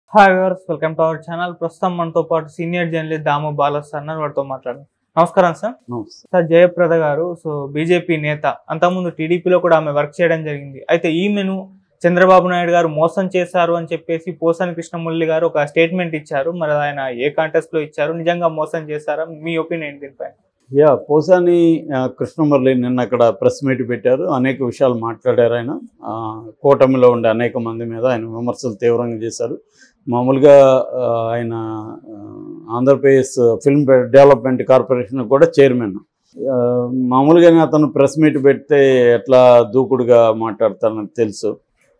hi viewers welcome to our channel ప్రస్తుతం మనతో పాటు సీనియర్ జర్నలిస్ట్ దాము బాలస్ అన్నారు వారితో మాట్లాడారు నమస్కారం సార్ సార్ జయప్రద గారు సో బీజేపీ నేత అంతకుముందు టీడీపీలో కూడా ఆమె వర్క్ చేయడం జరిగింది అయితే ఈమెను చంద్రబాబు నాయుడు గారు మోసం చేశారు అని చెప్పేసి పోసాని కృష్ణమురళి గారు ఒక స్టేట్మెంట్ ఇచ్చారు మరి ఆయన ఏ కాంటెస్ట్ లో ఇచ్చారు నిజంగా మోసం చేశారా మీ ఒపీనియన్ దీనిపై యా పోసాని ఆ, కృష్ణమురళి నిన్న అక్కడ ప్రెస్ మీట్ పెట్టారు అనేక విషయాలు మాట్లాడారు ఆయన ఆ, కూటమిలో ఉండే అనేక మంది మీద ఆయన విమర్శలు తీవ్రంగా చేశారు మామూలుగా ఆ, ఆయన ఆ, ఆంధ్రప్రదేశ్ ఫిల్మ్ డెవలప్మెంట్ కార్పొరేషన్ కూడా చైర్మన్ ఆ, మామూలుగానే అతను ప్రెస్ మీట్ పెడితే ఎట్లా దూకుడుగా మాట్లాడతానని తెలుసు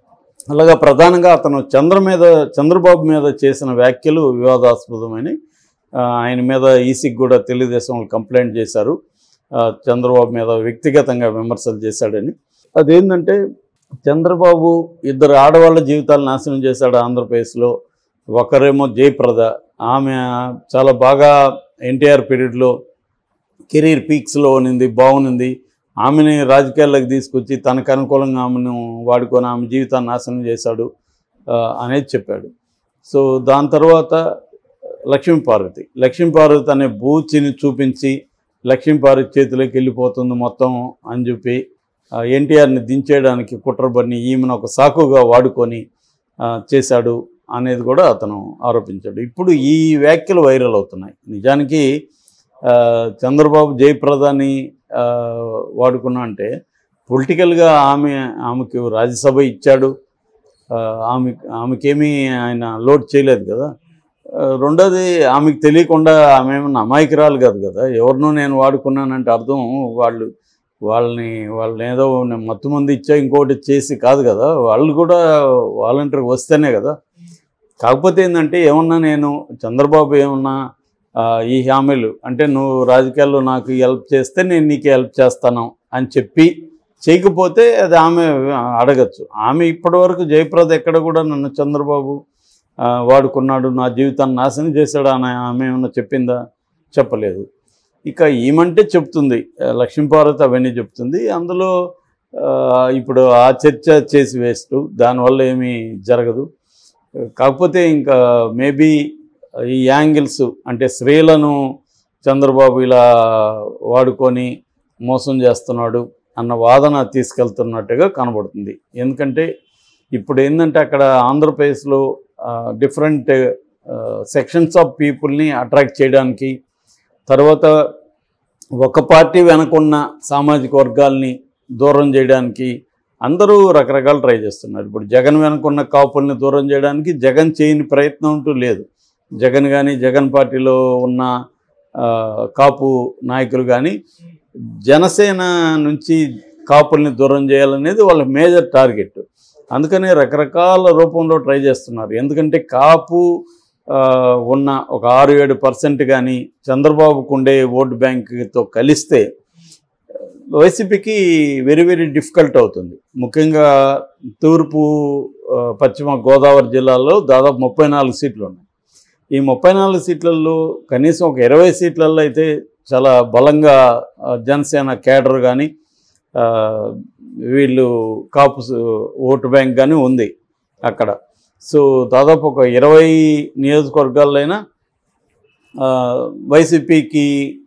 అలాగా ప్రధానంగా అతను చంద్ర మీద చంద్రబాబు మీద చేసిన వ్యాఖ్యలు వివాదాస్పదమైనవి ఆ, ఆయన మీద ఈసీకి కూడా తెలుగుదేశం వాళ్ళు కంప్లైంట్ చేశారు ఆ, చంద్రబాబు మీద వ్యక్తిగతంగా విమర్శలు చేశాడని అదేంటంటే చంద్రబాబు ఇద్దరు ఆడవాళ్ళ జీవితాలు నాశనం చేశాడు ఆంధ్రప్రదేశ్లో ఒకరేమో జయప్రద ఆమె చాలా బాగా ఎన్టీఆర్ పీరియడ్లో కెరీర్ పీక్స్లో ఉన్నింది బాగుంది ఆమెని రాజకీయాల్లోకి తీసుకొచ్చి తనకు అనుకూలంగా ఆమెను వాడుకొని ఆమె జీవితాన్ని నాశనం చేశాడు ఆ, అనేది చెప్పాడు సో దాని తర్వాత లక్ష్మీపార్వతి లక్ష్మీపార్వతి అనే బూచిని చూపించి లక్ష్మీపార్వతి చేతిలోకి వెళ్ళిపోతుంది మొత్తం అని చెప్పి ఎన్టీఆర్ని దించేయడానికి కుట్రబడిని ఈమెను ఒక సాకుగా వాడుకొని ఆ, చేశాడు అనేది కూడా అతను ఆరోపించాడు ఇప్పుడు ఈ వ్యాఖ్యలు వైరల్ అవుతున్నాయి నిజానికి ఆ, చంద్రబాబు జయప్రదాని ఆ, వాడుకున్నా అంటే పొలిటికల్గా ఆమె ఆమెకు రాజ్యసభ ఇచ్చాడు ఆ, ఆమె ఆమెకేమీ ఆయన లోడ్ చేయలేదు కదా ఆ, రెండోది ఆమెకు తెలియకుండా ఆమె ఏమన్నా అమాయకురాలు కాదు కదా ఎవరినో నేను వాడుకున్నానంటే అర్థం వాళ్ళు వాళ్ళని వాళ్ళని ఏదో నేను మత్తు మంది ఇచ్చా ఇంకోటి చేసి కాదు కదా వాళ్ళు కూడా వాలంటీర్ వస్తేనే కదా కాకపోతే ఏంటంటే ఏమన్నా నేను చంద్రబాబు ఏమన్నా ఆ, ఈ హామీలు అంటే నువ్వు రాజకీయాల్లో నాకు హెల్ప్ చేస్తే నేను నీకు హెల్ప్ చేస్తాను అని చెప్పి చేయకపోతే అది ఆమె అడగచ్చు ఆమె ఇప్పటివరకు జయప్రద ఎక్కడ కూడా నన్ను చంద్రబాబు ఆ, వాడుకున్నాడు నా జీవితాన్ని నాశనం చేశాడు అని ఆమె ఏమన్నా చెప్పిందా చెప్పలేదు ఇక ఈమంటే చెప్తుంది ఆ, లక్ష్మీపార్వతి అవన్నీ చెప్తుంది అందులో ఆ, ఇప్పుడు ఆ చర్చ చేసి వేస్ట్ దానివల్ల ఏమీ జరగదు కాకపోతే ఇంకా మేబీ ఈ యాంగిల్స్ అంటే స్త్రీలను చంద్రబాబు ఇలా వాడుకొని మోసం చేస్తున్నాడు అన్న వాదన తీసుకెళ్తున్నట్టుగా కనబడుతుంది ఎందుకంటే ఇప్పుడు ఏంటంటే అక్కడ ఆంధ్రప్రదేశ్లో డిఫరెంట్ సెక్షన్స్ ఆఫ్ పీపుల్ని అట్రాక్ట్ చేయడానికి తర్వాత ఒక పార్టీ వెనకున్న సామాజిక వర్గాల్ని దూరం చేయడానికి అందరూ రకరకాల ట్రై చేస్తున్నారు ఇప్పుడు జగన్ వెనుకున్న కాపుల్ని దూరం చేయడానికి జగన్ చేయని ప్రయత్నం అంటూ లేదు జగన్ కానీ జగన్ పార్టీలో ఉన్న ఆ, కాపు నాయకులు కానీ జనసేన నుంచి కాపుల్ని దూరం చేయాలనేది వాళ్ళ మేజర్ టార్గెట్ అందుకనే రకరకాల రూపంలో ట్రై చేస్తున్నారు ఎందుకంటే కాపు ఆ, ఉన్న ఒక ఆరు ఏడు పర్సెంట్ కానీ చంద్రబాబుకు ఉండే ఓట్ బ్యాంక్తో కలిస్తే వైసీపీకి వెరీ వెరీ డిఫికల్ట్ అవుతుంది ముఖ్యంగా తూర్పు ఆ, పశ్చిమ గోదావరి జిల్లాలో దాదాపు ముప్పై నాలుగు సీట్లు ఉన్నాయి ఈ ముప్పై నాలుగు సీట్లలో కనీసం ఒక ఇరవై సీట్లలో అయితే చాలా బలంగా ఆ, జనసేన కేడర్ కానీ వీళ్ళు కాపు స- ఓటు బ్యాంక్ కానీ ఉంది అక్కడ సో దాదాపు ఒక ఇరవై నియోజకవర్గాలైనా ఆ, వైసీపీకి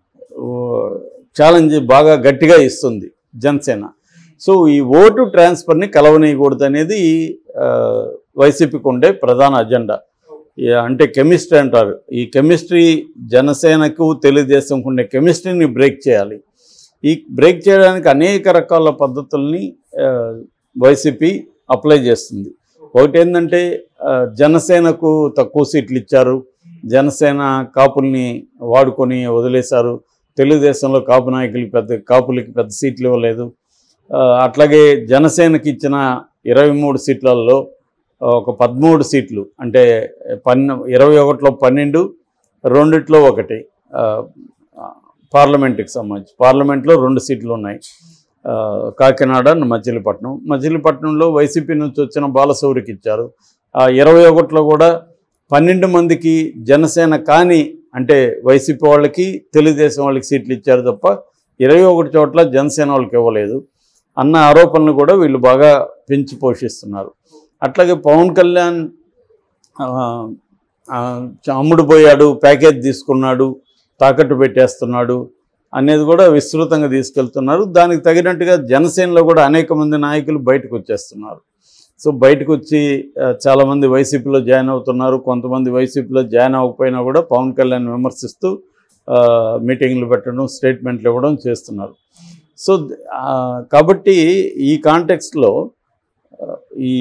ఛాలెంజ్ బాగా గట్టిగా ఇస్తుంది జనసేన సో ఈ ఓటు ట్రాన్స్ఫర్ని కలవనీయకూడదు అనేది ఆ, వైసీపీకి ఉండే ప్రధాన అజెండా ఈ అంటే కెమిస్ట్రీ అంటారు ఈ కెమిస్ట్రీ జనసేనకు తెలుగుదేశంకు ఉండే కెమిస్ట్రీని బ్రేక్ చేయాలి ఈ బ్రేక్ చేయడానికి అనేక రకాల పద్ధతుల్ని ఆ, వైసీపీ అప్లై చేస్తుంది ఒకటి ఏంటంటే ఆ, జనసేనకు తక్కువ సీట్లు ఇచ్చారు జనసేన కాపుల్ని వాడుకొని వదిలేశారు తెలుగుదేశంలో కాపు నాయకులకి పెద్ద కాపులకి పెద్ద సీట్లు ఇవ్వలేదు ఆ, అట్లాగే జనసేనకి ఇచ్చిన ఇరవై మూడు సీట్లలో ఒక పదమూడు సీట్లు అంటే పన్నె ఇరవై ఒకటిలో పన్నెండు రెండిట్లో ఒకటి ఆ, పార్లమెంట్కి సంబంధించి పార్లమెంట్లో రెండు సీట్లు ఉన్నాయి ఆ, కాకినాడ మచిలీపట్నం మచిలీపట్నంలో వైసీపీ నుంచి వచ్చిన బాలశౌరికి ఇచ్చారు ఆ ఇరవై ఒకటిలో కూడా పన్నెండు మందికి జనసేన కానీ అంటే వైసీపీ వాళ్ళకి తెలుగుదేశం వాళ్ళకి సీట్లు ఇచ్చారు తప్ప ఇరవై ఒకటి చోట్ల జనసేన వాళ్ళకి ఇవ్వలేదు అన్న ఆరోపణలు కూడా వీళ్ళు బాగా పెంచి పోషిస్తున్నారు అట్లాగే పవన్ కళ్యాణ్ ఆ, ఆ, అమ్ముడు పోయాడు ప్యాకేజ్ తీసుకున్నాడు తాకట్టు పెట్టేస్తున్నాడు అనేది కూడా విస్తృతంగా తీసుకెళ్తున్నారు దానికి తగినట్టుగా జనసేనలో కూడా అనేక మంది నాయకులు బయటకు వచ్చేస్తున్నారు సో బయటకు వచ్చి ఆ, చాలామంది వైసీపీలో జాయిన్ అవుతున్నారు కొంతమంది వైసీపీలో జాయిన్ అవ్వకపోయినా కూడా పవన్ కళ్యాణ్ విమర్శిస్తూ ఆ, మీటింగ్లు పెట్టడం స్టేట్మెంట్లు ఇవ్వడం చేస్తున్నారు సో ఆ, కాబట్టి ఈ కాంటెక్స్లో ఈ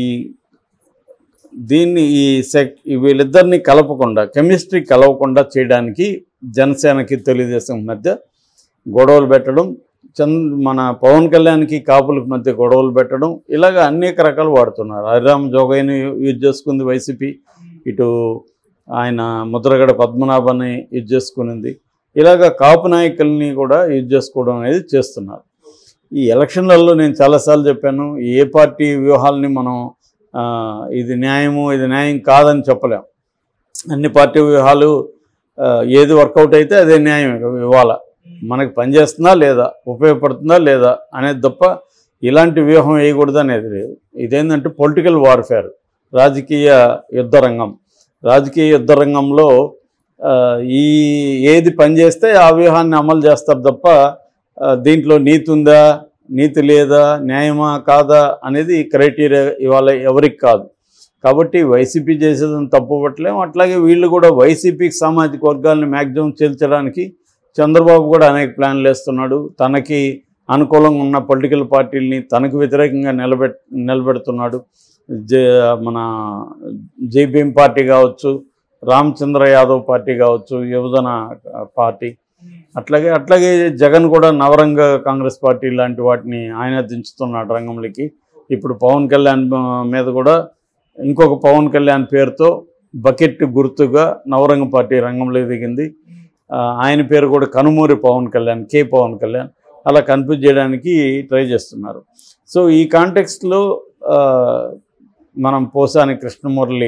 దీన్ని ఈ సెక్ వీళ్ళిద్దరిని కలపకుండా కెమిస్ట్రీ కలవకుండా చేయడానికి జనసేనకి తెలుగుదేశం మధ్య గొడవలు పెట్టడం చంద్ మన పవన్ కళ్యాణ్కి కాపులకి మధ్య గొడవలు పెట్టడం ఇలాగ అనేక రకాలు వాడుతున్నారు హరిరామ్ జోగయ్యని యూజ్ చేసుకుంది వైసీపీ ఇటు ఆయన ముద్రగడ పద్మనాభాన్ని యూజ్ చేసుకునింది ఇలాగ కాపు నాయకుల్ని కూడా యూజ్ చేసుకోవడం అనేది చేస్తున్నారు ఈ ఎలక్షన్లలో నేను చాలాసార్లు చెప్పాను ఏ పార్టీ వ్యూహాలని మనం ఆ, ఇది న్యాయము ఇది న్యాయం కాదని చెప్పలేం అన్ని పార్టీ వ్యూహాలు ఆ, ఏది వర్కౌట్ అయితే అదే న్యాయం ఇవాళ మనకు పనిచేస్తుందా లేదా ఉపయోగపడుతుందా లేదా అనేది తప్ప ఇలాంటి వ్యూహం వేయకూడదు అనేది లేదు ఇదేంటంటే పొలిటికల్ వార్ఫేర్ రాజకీయ యుద్ధ రంగం రాజకీయ యుద్ధ రంగంలో ఆ, ఈ ఏది పనిచేస్తే ఆ వ్యూహాన్ని అమలు చేస్తారు తప్ప ఆ, దీంట్లో నీతి ఉందా నీతి లేదా న్యాయమా కాదా అనేది క్రైటీరియా ఇవాళ ఎవరికి కాదు కాబట్టి వైసీపీ చేసేదని తప్పు పట్టలేం అట్లాగే వీళ్ళు కూడా వైసీపీకి సామాజిక వర్గాలను మ్యాక్సిమం చేల్చడానికి చంద్రబాబు కూడా అనేక ప్లాన్లు వేస్తున్నాడు తనకి అనుకూలంగా ఉన్న పొలిటికల్ పార్టీలని తనకు వ్యతిరేకంగా నిలబెట్ నిలబెడుతున్నాడు జే మన జేపీఎం పార్టీ కావచ్చు రామచంద్ర యాదవ్ పార్టీ కావచ్చు యువజన పార్టీ అట్లాగే అట్లాగే జగన్ కూడా నవరంగ కాంగ్రెస్ పార్టీ లాంటి వాటిని ఆయన దించుతున్నాడు రంగంలోకి ఇప్పుడు పవన్ కళ్యాణ్ ఆ, మీద కూడా ఇంకొక పవన్ కళ్యాణ్ పేరుతో బకెట్ గుర్తుగా నవరంగ పార్టీ రంగంలోకి దిగింది ఆ, ఆయన పేరు కూడా కనుమూరి పవన్ కళ్యాణ్ కే పవన్ కళ్యాణ్ అలా కన్ఫ్యూజ్ చేయడానికి ట్రై చేస్తున్నారు సో ఈ కాంటెక్స్ట్లో మనం పోసాని కృష్ణమురళి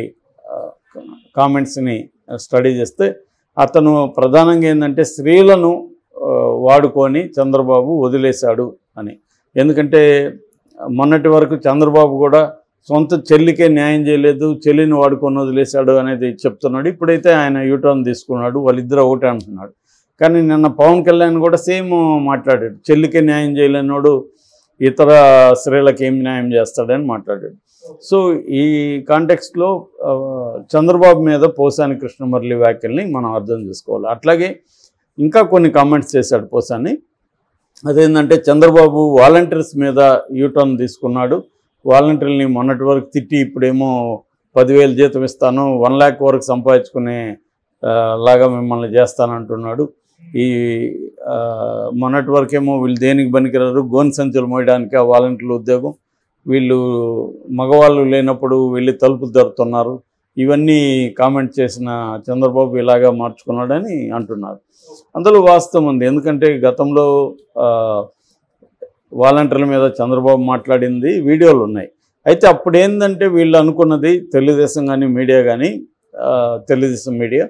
కామెంట్స్ని స్టడీ చేస్తే అతను ప్రధానంగా ఏంటంటే స్త్రీలను ఆ, వాడుకొని చంద్రబాబు వదిలేశాడు అని ఎందుకంటే మొన్నటి వరకు చంద్రబాబు కూడా సొంత చెల్లికే న్యాయం చేయలేదు చెల్లిని వాడుకొని వదిలేశాడు అనేది చెప్తున్నాడు ఇప్పుడైతే ఆయన యూటర్న్ తీసుకున్నాడు వాళ్ళిద్దరు ఒకటే అంటున్నాడు కానీ నిన్న పవన్ కళ్యాణ్ కూడా సేమ్ మాట్లాడాడు చెల్లికే న్యాయం చేయలేనోడు ఇతర స్త్రీలకు ఏం న్యాయం చేస్తాడని మాట్లాడాడు సో ఈ కాంటెక్స్ట్లో చంద్రబాబు మీద పోసాని కృష్ణమురళి వ్యాఖ్యల్ని మనం అర్థం చేసుకోవాలి అట్లాగే ఇంకా కొన్ని కామెంట్స్ చేశాడు పోసాని అదేంటంటే చంద్రబాబు వాలంటీర్స్ మీద యూటర్న్ తీసుకున్నాడు వాలంటీర్ని మొన్నటి వరకు తిట్టి ఇప్పుడేమో పదివేలు జీతం ఇస్తాను వన్ ల్యాక్ వరకు సంపాదించుకునే ఆ, లాగా మిమ్మల్ని చేస్తానంటున్నాడు ఈ ఆ, మొన్నటి వరకేమో వీళ్ళు దేనికి పనికిరారు గోన్ సంచులు మోయడానికి ఆ వాలంటీర్ల ఉద్యోగం వీళ్ళు మగవాళ్ళు లేనప్పుడు వెళ్ళి తలుపులు తెరుతున్నారు ఇవన్నీ కామెంట్ చేసిన చంద్రబాబు ఇలాగా మార్చుకున్నాడని అంటున్నారు అందులో వాస్తవం ఉంది ఎందుకంటే గతంలో ఆ, వాలంటీర్ల మీద చంద్రబాబు మాట్లాడింది వీడియోలు ఉన్నాయి అయితే అప్పుడు ఏంటంటే వీళ్ళు అనుకున్నది తెలుగుదేశం కానీ మీడియా కానీ ఆ, తెలుగుదేశం మీడియా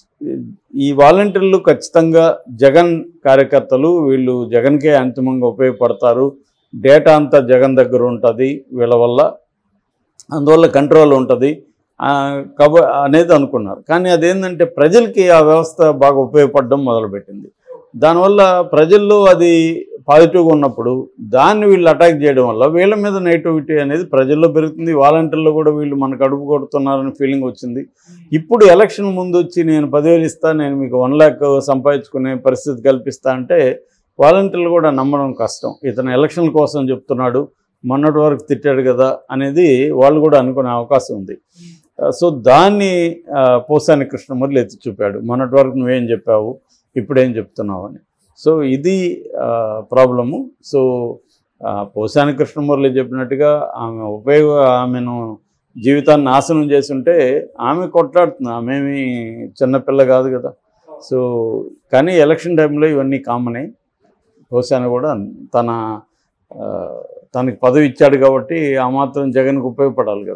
ఈ వాలంటీర్లు ఖచ్చితంగా జగన్ కార్యకర్తలు వీళ్ళు జగన్కే అంతిమంగా ఉపయోగపడతారు డేటా అంతా జగన్ దగ్గర ఉంటుంది వీళ్ళ వల్ల అందువల్ల కంట్రోల్ ఉంటుంది ఆ, కబ అనేది అనుకున్నారు కానీ అదేంటంటే ప్రజలకి ఆ వ్యవస్థ బాగా ఉపయోగపడడం మొదలుపెట్టింది దానివల్ల ప్రజల్లో అది పాజిటివ్గా ఉన్నప్పుడు దాన్ని వీళ్ళు అటాక్ చేయడం వల్ల వీళ్ళ మీద నెగిటివిటీ అనేది ప్రజల్లో పెరుగుతుంది వాలంటీర్లు కూడా వీళ్ళు మనకు అడుగు కొడుతున్నారని ఫీలింగ్ వచ్చింది ఇప్పుడు ఎలక్షన్ ముందు వచ్చి నేను పదివేలు ఇస్తా నేను మీకు వన్ ల్యాక్ సంపాదించుకునే పరిస్థితి కల్పిస్తా అంటే వాలంటీర్లు కూడా నమ్మడం కష్టం ఇతను ఎలక్షన్ కోసం చెప్తున్నాడు మొన్నటి వరకు తిట్టాడు కదా అనేది వాళ్ళు కూడా అనుకునే అవకాశం ఉంది ఆ, సో దాన్ని ఆ, పోసాని కృష్ణమురళి ఎత్తి చూపాడు మొన్నటి వరకు నువ్వేం చెప్పావు ఇప్పుడేం చెప్తున్నావు అని సో ఇది ప్రాబ్లము సో ఆ, పోసాని కృష్ణమురళి చెప్పినట్టుగా ఆమె ఉపయోగ ఆమెను జీవితాన్ని నాశనం చేసి ఉంటే ఆమె కొట్లాడుతుంది ఆమెమి చిన్నపిల్ల కాదు కదా సో కానీ ఎలక్షన్ టైంలో ఇవన్నీ కామనే హోసాన కూడా తన ఆ, తనకి పదవి ఇచ్చాడు కాబట్టి ఆ మాత్రం జగన్కి ఉపయోగపడాలి కదా